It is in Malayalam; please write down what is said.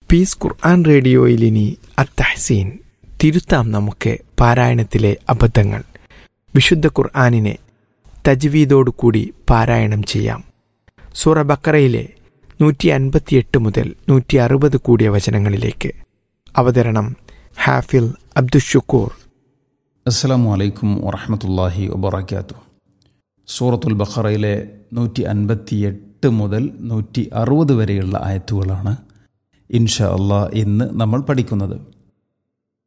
പീസ് ഖുർആൻ റേഡിയോയിൽ ഇനി അത്തഹസീൻ തിരുത്താം നമുക്ക് പാരായണത്തിലെ അബദ്ധങ്ങൾ വിശുദ്ധ ഖുർആാനിനെ തജ്വീദോടുകൂടി പാരായണം ചെയ്യാം സൂറ ബക്കറയിലെ നൂറ്റി അൻപത്തിയെട്ട് മുതൽ നൂറ്റി അറുപത് കൂടിയ വചനങ്ങളിലേക്ക് അവതരണം ഹാഫിൽ അബ്ദുഷുക്കൂർ അസ്സലാമു അലൈക്കും വറഹമത്തല്ലാഹി വബർക്കാത്തു സൂറത്തുൽ ബഖറയിലെ നൂറ്റി അൻപത്തി എട്ട് മുതൽ നൂറ്റി അറുപത് വരെയുള്ള ആയത്തുകളാണ് ഇൻഷാ അള്ളാഹ് ഇന്ന് നമ്മൾ പഠിക്കുന്നത്